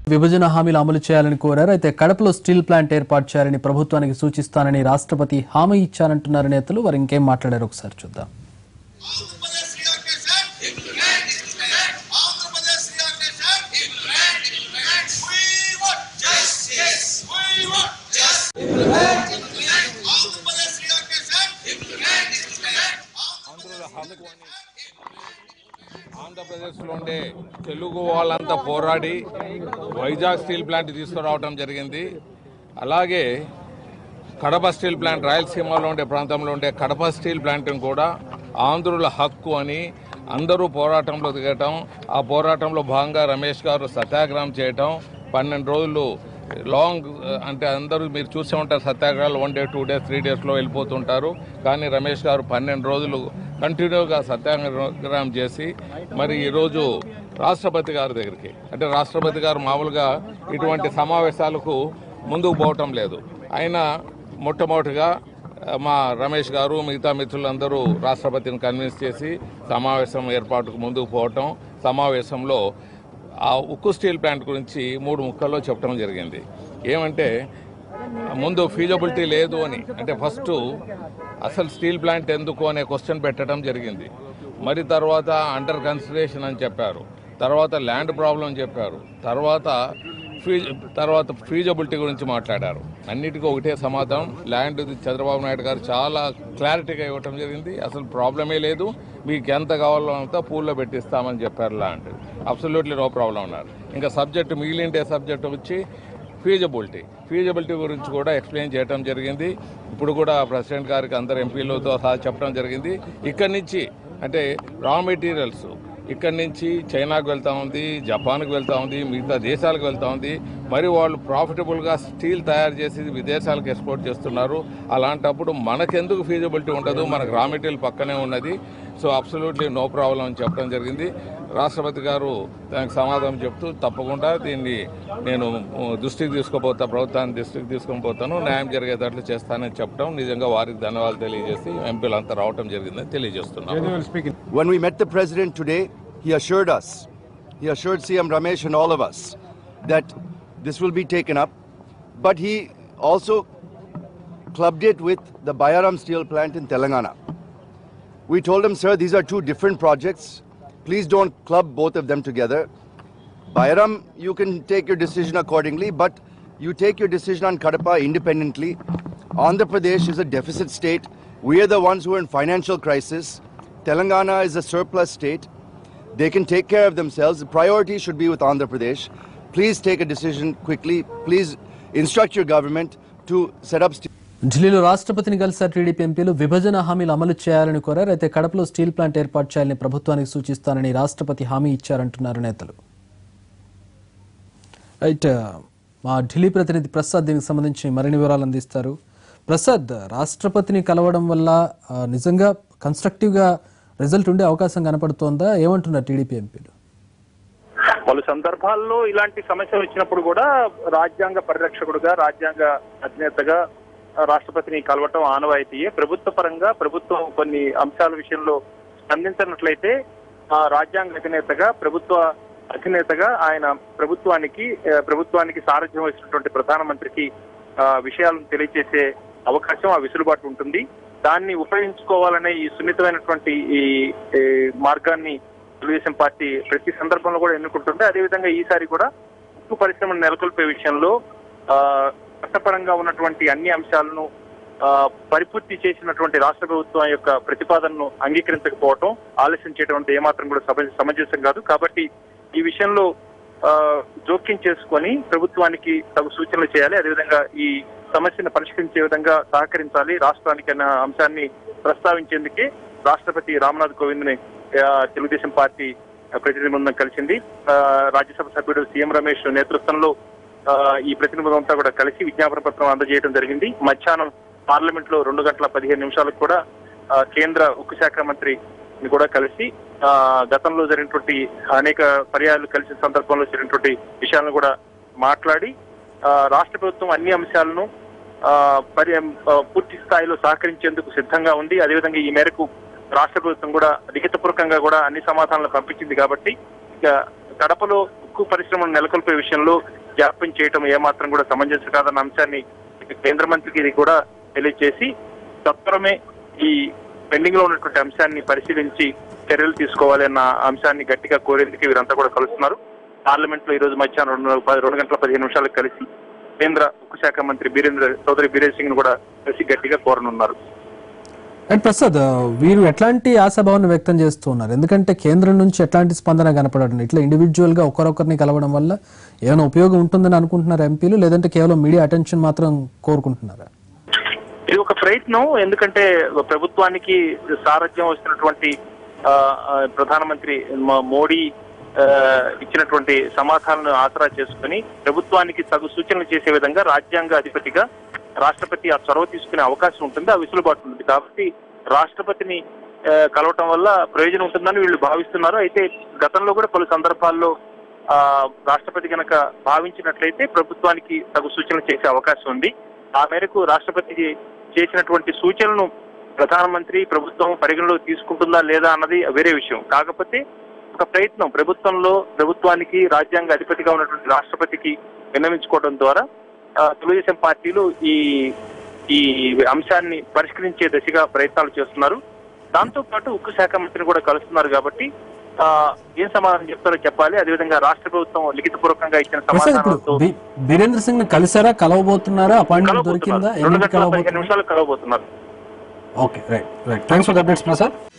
విభజన హామీలు అమలు చేయాలని కోరారు అయితే కడపలో స్టీల్ ప్లాంట్ ఏర్పాటు చేయాలని ప్రభుత్వానికి సూచిస్తానని రాష్ట్రపతి హామీ ఇచ్చారంటున్నారు నేతలు వారు ఇంకేం మాట్లాడారు ఒకసారి చూద్దాం Andhra Pradesh react sir implement implement Andhra Pradesh react sir implement implement we want justice we want justice implement implement Andhra Pradesh react sir implement implement ఆంధ్రుల హక్కు అని ఆంధ్రప్రదేశ్లో ఉండే తెలుగు వాళ్ళంతా పోరాడి వైజాగ్ స్టీల్ ప్లాంట్ తీసుకురావడం జరిగింది అలాగే కడప స్టీల్ ప్లాంట్ రాయలసీమలో ఉండే ప్రాంతంలో ఉండే కడప స్టీల్ ప్లాంట్ని కూడా ఆంధ్రుల హక్కు అని అందరూ పోరాటంలో దిగటం ఆ పోరాటంలో భాగంగా రమేష్ గారు సత్యాగ్రహం చేయటం పన్నెండు రోజులు లాంగ్ అంటే అందరూ మీరు చూసే ఉంటారు సత్యాగ్రహాలు one day two days three డేస్లో వెళ్ళిపోతుంటారు కానీ రమేష్ గారు పన్నెండు రోజులు కంటిన్యూగా సత్యాగ్రహం చేసి మరి ఈరోజు రాష్ట్రపతి గారి దగ్గరికి అంటే రాష్ట్రపతి గారు మామూలుగా ఇటువంటి సమావేశాలకు ముందుకు పోవటం లేదు ఆయన మొట్టమొదటిగా మా రమేష్ గారు మిగతా మిత్రులందరూ రాష్ట్రపతిని కన్విన్స్ చేసి సమావేశం ఏర్పాటుకు ముందుకు పోవటం సమావేశంలో ఆ ఉక్కు స్టీల్ ప్లాంట్ గురించి మూడు ముక్కల్లో చెప్పడం జరిగింది ఏమంటే ముందు ఫీజబిలిటీ లేదు అని అంటే ఫస్ట్ అసలు స్టీల్ ప్లాంట్ ఎందుకు అనే క్వశ్చన్ పెట్టడం జరిగింది మరి తర్వాత అండర్ కన్సిడరేషన్ అని చెప్పారు తర్వాత ల్యాండ్ ప్రాబ్లం చెప్పారు తర్వాత ఫీజ్ తర్వాత ఫీజబిలిటీ గురించి మాట్లాడారు అన్నిటికీ ఒకటే సమాధానం ల్యాండ్ చంద్రబాబు నాయుడు గారు చాలా క్లారిటీగా ఇవ్వటం జరిగింది అసలు ప్రాబ్లమే లేదు మీకు ఎంత కావాలో అంతా పూల్లో పెట్టిస్తామని చెప్పారు ల్యాండ్ అబ్సల్యూట్లీ నో ప్రాబ్లం ఉన్నారు ఇంకా సబ్జెక్ట్ మిగిలిండే సబ్జెక్ట్ వచ్చి ఫీజబిలిటీ ఫీజబిలిటీ గురించి కూడా ఎక్స్ప్లెయిన్ చేయడం జరిగింది ఇప్పుడు కూడా ప్రెసిడెంట్ గారికి అందరు ఎంపీలతో సహా చెప్పడం జరిగింది ఇక్కడి నుంచి అంటే రా మెటీరియల్స్ ఇక్కడి నుంచి చైనాకు వెళ్తా ఉంది జపాన్కి వెళ్తా ఉంది మిగతా దేశాలకు వెళ్తా ఉంది మరి వాళ్ళు ప్రాఫిటబుల్గా స్టీల్ తయారు చేసి విదేశాలకు ఎక్స్పోర్ట్ చేస్తున్నారు అలాంటప్పుడు మనకెందుకు ఫీజిబిలిటీ ఉండదు మనకు రా మెటీరియల్ పక్కనే ఉన్నది సో అబ్సల్యూట్లీ నో ప్రాబ్లం అని చెప్పడం జరిగింది రాష్ట్రపతి గారు దానికి సమాధానం చెప్తూ తప్పకుండా దీన్ని నేను దృష్టికి తీసుకుపోతా ప్రభుత్వాన్ని దృష్టికి తీసుకొని పోతాను న్యాయం జరిగేటట్లు చేస్తానని చెప్పడం నిజంగా వారికి ధన్యవాదాలు తెలియజేసి ఎంపీలంతా రావడం జరిగిందని తెలియజేస్తున్నాను When we met the president today, he assured us, he assured CM Ramesh and all of us that this will be taken up. But he also clubbed it with the Bayaram steel plant in Telangana. We told him, sir, these are two different projects. Please don't club both of them together. Bayaram, you can take your decision accordingly, but you take your decision on Kadapa independently. Andhra Pradesh is a deficit state. We are the ones who are in financial crisis. Telangana is a surplus state. They can take care of themselves. The priority should be with Andhra Pradesh. Please take a decision quickly. Please instruct your government to set up. St- ఢిల్లీలో రాష్ట్రపతిని కలిసారు TDP ఎంపీలు విభజన హామీలు అమలు చేయాలని కోరారు అయితే కడపలో స్టీల్ ప్లాంట్ ఏర్పాటు చేయాలని ప్రభుత్వానికి సూచిస్తానని రాష్ట్రపతి హామీ ఇచ్చారంటున్నారు నేతలు రైట్ మా ఢిల్లీ ప్రతినిధి ప్రసాద్ దీనికి సంబంధించి మరిన్ని వివరాలు అందిస్తారు ప్రసాద్ రాష్ట్రపతిని కలవడం వల్ల ఆ, నిజంగా కన్స్ట్రక్టివ్గా రిజల్ట్ ఉండే అవకాశం కనపడుతోందా ఏమంటున్నారు టీడీపీ ఎంపీలు పలు సందర్భాల్లో ఇలాంటి సమస్యలు వచ్చినప్పుడు కూడా రాజ్యాంగ పరిరక్షకుడుగా రాజ్యాంగ అధినేతగా ఆ, రాష్ట్రపతిని కలవటం ఆనవాయితీయే ప్రభుత్వ పరంగా ప్రభుత్వం కొన్ని అంశాల విషయంలో స్పందించినట్లయితే ఆ రాజ్యాంగ అధినేతగా ప్రభుత్వ అధినేతగా ఆయన ప్రభుత్వానికి ఆ, ప్రభుత్వానికి సారథ్యం వహిస్తున్నటువంటి ప్రధానమంత్రికి ఆ, విషయాలను తెలియజేసే అవకాశం ఆ వెసులుబాటు ఉంటుంది దాన్ని ఉపయోగించుకోవాలనే ఈ సున్నితమైనటువంటి ఈ ఈ మార్గాన్ని తెలుగుదేశం పార్టీ ప్రతి సందర్భంలో కూడా ఎన్నుకుంటుంది అదేవిధంగా ఈసారి కూడా ఉక్కు పరిశ్రమను నెలకొల్పే విషయంలో ఆ, చట్టపరంగా ఉన్నటువంటి అన్ని అంశాలను ఆ, పరిపూర్తి చేసినటువంటి రాష్ట్ర ప్రభుత్వం యొక్క ప్రతిపాదనను అంగీకరించకపోవటం ఆలస్యం చేయడం అంటే ఏమాత్రం కూడా సమ- సమంజసం కాదు కాబట్టి ఈ విషయంలో ఆ, జోక్యం చేసుకొని ప్రభుత్వానికి తగు సూచనలు చేయాలి అదేవిధంగా ఈ సమస్యను పరిష్కరించే విధంగా సహకరించాలి రాష్ట్రానికి అన్న అంశాన్ని ప్రస్తావించేందుకే రాష్ట్రపతి రామ్నాథ్ కోవింద్ ని తెలుగుదేశం పార్టీ ప్రతినిధి బృందం కలిసింది ఆ, రాజ్యసభ సభ్యుడు సీఎం రమేష్ నేతృత్వంలో ఆ, ఈ ప్రతినిధి బృందం అంతా కూడా కలిసి విజ్ఞాపన పత్రం అందజేయడం జరిగింది మధ్యాహ్నం పార్లమెంట్ లో రెండు గంటల పదిహేను నిమిషాలకు కూడా ఆ, కేంద్ర ఉక్కు శాఖ మంత్రి ని కూడా కలిసి ఆ, గతంలో జరిగినటువంటి అనేక పర్యాయాలు కలిసిన సందర్భంలో జరిగినటువంటి విషయాలను కూడా మాట్లాడి ఆ, రాష్ట్ర ప్రభుత్వం అన్ని అంశాలను ఆ, పరి ఆ, పూర్తి స్థాయిలో సహకరించేందుకు సిద్ధంగా ఉంది అదేవిధంగా ఈ మేరకు రాష్ట్ర ప్రభుత్వం కూడా లిఖితపూర్వకంగా కూడా అన్ని సమాధానాలు పంపించింది కాబట్టి ఇక కడపలో ఉక్కు పరిశ్రమను నెలకొల్పే విషయంలో జాప్యం చేయటం ఏమాత్రం కూడా సమంజసం కాదన్న అంశాన్ని కేంద్ర మంత్రికి ఇది కూడా తెలియజేసి తత్వరమే ఈ పెండింగ్ లో ఉన్నటువంటి అంశాన్ని పరిశీలించి చర్యలు తీసుకోవాలి అన్న అంశాన్ని గట్టిగా కోరేందుకు వీరంతా కూడా కలుస్తున్నారు పార్లమెంట్ లో ఈ రోజు మధ్యాహ్నం రెండు పది- రెండు గంటల పదిహేను నిమిషాలకు కలిసి కేంద్ర ఉక్కు శాఖ మంత్రి బీరేంద్ర చౌదరి బీరేంద్ర సింగ్ ను కూడా కలిసి గట్టిగా కోరనున్నారు అండ్ ప్రసాద్ వీరు ఎట్లాంటి ఆశాభావాన్ని వ్యక్తం చేస్తూ ఉన్నారు ఎందుకంటే కేంద్రం నుంచి ఎట్లాంటి స్పందన కనపడడం ఇట్లా ఇండివిజువల్ గా ఒకరొకరిని కలవడం వల్ల ఏమైనా ఉపయోగం ఉంటుందని అనుకుంటున్నారు ఎంపీలు లేదంటే కేవలం మీడియా అటెన్షన్ మాత్రం కోరుకుంటున్నారా ఇది ఒక ప్రయత్నం ఎందుకంటే ప్రభుత్వానికి సారథ్యం వస్తున్నటువంటి ఆ, ఆ, ప్రధానమంత్రి మ- మోడీ ఆ, ఇచ్చినటువంటి సమాధానాలను ఆసరా చేసుకుని ప్రభుత్వానికి తగు సూచనలు చేసే విధంగా రాజ్యాంగ అధిపతిగా రాష్ట్రపతి ఆ చొరవ తీసుకునే అవకాశం ఉంటుంది ఆ వెసులుబాటు ఉంటుంది కాబట్టి రాష్ట్రపతిని ఆ, కలవటం వల్ల ప్రయోజనం ఉంటుందని వీళ్ళు భావిస్తున్నారు అయితే గతంలో కూడా పలు సందర్భాల్లో ఆ రాష్ట్రపతి గనక భావించినట్లయితే ప్రభుత్వానికి తగు సూచనలు చేసే అవకాశం ఉంది ఆ మేరకు రాష్ట్రపతికి చేసినటువంటి సూచనలను ప్రధానమంత్రి ప్రభుత్వం పరిగణలోకి తీసుకుంటుందా లేదా అన్నది వేరే విషయం కాకపోతే ఒక ప్రయత్నం ప్రభుత్వంలో ప్రభుత్వానికి రాజ్యాంగ అధిపతిగా ఉన్నటువంటి రాష్ట్రపతికి విన్నవించుకోవడం ద్వారా ఆ, తెలుగుదేశం పార్టీలు ఈ ఈ అంశాన్ని పరిష్కరించే దిశగా ప్రయత్నాలు చేస్తున్నారు దాంతో పాటు ఉక్కు శాఖ మంత్రిని కూడా కలుస్తున్నారు కాబట్టి ఆ, ఏం సమాధానం చెప్తారో చెప్పాలి అదేవిధంగా రాష్ట్ర ప్రభుత్వం లిఖితపూర్వకంగా ఇచ్చిన ప్రసాద్ ఇప్పుడు సమాధానంతో బి- బీరేంద్ర సింగ్ ని కలిసారా కలవబోతున్నారా అపాయింట్మెంట్ దొరికిందా కలవబోతున్నారు రెండు ఎన్నింటి గంటల పదిహేను కలవబోతున్నారు నిమిషాలు కలవబోతున్నారు okay right right thanks for the updates Prasad